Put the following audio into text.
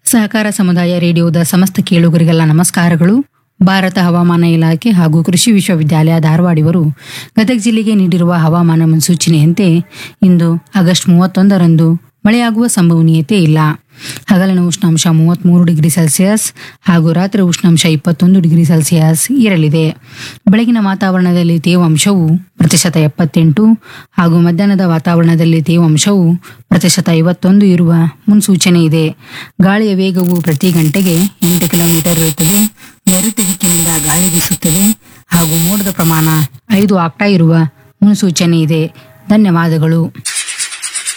ಸಹಕಾರ ಸಮುದಾಯ ರೇಡಿಯೋದ ಸಮಸ್ತ ಕೇಳುಗರಿಗೆಲ್ಲ ನಮಸ್ಕಾರಗಳು ಭಾರತ ಹವಾಮಾನ ಇಲಾಖೆ ಹಾಗೂ ಕೃಷಿ ವಿಶ್ವವಿದ್ಯಾಲಯ ಧಾರವಾಡ ಇವರು ಗದಗ ಜಿಲ್ಲೆಗೆ ನೀಡಿರುವ ಹವಾಮಾನ ಮುನ್ಸೂಚನೆಯಂತೆ ಇಂದು ಆಗಸ್ಟ್ ಮೂವತ್ತೊಂದರಂದು ಮಳೆಯಾಗುವ ಸಂಭವನೀಯತೆ ಇಲ್ಲ ಹಗಲಿನ ಉಷ್ಣಾಂಶ ಮೂವತ್ತ್ಮೂರು ಡಿಗ್ರಿ ಸೆಲ್ಸಿಯಸ್ ಹಾಗೂ ರಾತ್ರಿ ಉಷ್ಣಾಂಶ ಇಪ್ಪತ್ತೊಂದು ಡಿಗ್ರಿ ಸೆಲ್ಸಿಯಸ್ ಇರಲಿದೆ ಬೆಳಗಿನ ವಾತಾವರಣದಲ್ಲಿ ತೇವಾಂಶವು ಪ್ರತಿಶತ ಎಪ್ಪತ್ತೆಂಟು ಹಾಗೂ ಮಧ್ಯಾಹ್ನದ ವಾತಾವರಣದಲ್ಲಿ ತೇವಾಂಶವು ಪ್ರತಿಶತ ಐವತ್ತೊಂದು ಇರುವ ಮುನ್ಸೂಚನೆ ಇದೆ ಗಾಳಿಯ ವೇಗವು ಪ್ರತಿ ಗಂಟೆಗೆ ಎಂಟು ಕಿಲೋಮೀಟರ್ ಇರುತ್ತದೆ ನೈಋತ್ಯ ದಿಕ್ಕಿನಿಂದ ಗಾಳಿ ಬೀಸುತ್ತದೆ ಹಾಗೂ ಮೋಡದ ಪ್ರಮಾಣ ಐದು ಆಕ್ಟಾ ಇರುವ ಮುನ್ಸೂಚನೆ ಇದೆ ಧನ್ಯವಾದಗಳು